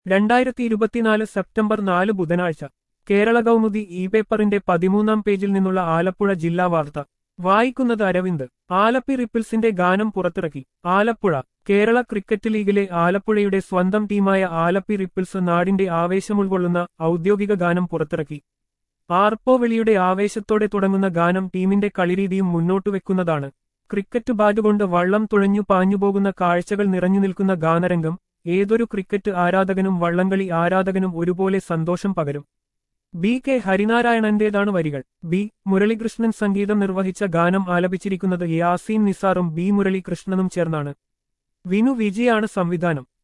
രണ്ടായിരത്തി ഇരുപത്തിനാല് സെപ്റ്റംബർ നാല് ബുധനാഴ്ച കേരള കൗമുദി ഇ പേപ്പറിന്റെ പതിമൂന്നാം പേജിൽ നിന്നുള്ള ആലപ്പുഴ ജില്ലാ വാർത്ത വായിക്കുന്നത് അരവിന്ദ് ആലപ്പി റിപ്പിൾസിന്റെ ഗാനം പുറത്തിറക്കി ആലപ്പുഴ കേരള ക്രിക്കറ്റ് ലീഗിലെ ആലപ്പുഴയുടെ സ്വന്തം ടീമായ ആലപ്പി റിപ്പിൾസ് നാടിന്റെ ആവേശമുൾക്കൊള്ളുന്ന ഔദ്യോഗിക ഗാനം പുറത്തിറക്കി ആർപ്പോ വെളിയുടെ ആവേശത്തോടെ തുടങ്ങുന്ന ഗാനം ടീമിന്റെ കളിരീതിയും മുന്നോട്ടുവെക്കുന്നതാണ് ക്രിക്കറ്റ് ബാറ്റ് കൊണ്ട് വള്ളം തുഴഞ്ഞു പാഞ്ഞുപോകുന്ന കാഴ്ചകൾ നിറഞ്ഞു നിൽക്കുന്ന ഗാനരംഗം ഏതൊരു ക്രിക്കറ്റ് ആരാധകനും വള്ളംകളി ആരാധകനും ഒരുപോലെ സന്തോഷം പകരും ബി കെ ഹരിനാരായണന്റേതാണ് വരികൾ ബി മുരളികൃഷ്ണൻ സംഗീതം നിർവഹിച്ച ഗാനം ആലപിച്ചിരിക്കുന്നത് യാസീൻ നിസാറും ബി മുരളികൃഷ്ണനും ചേർന്നാണ് വിനു വിജയാണ് സംവിധാനം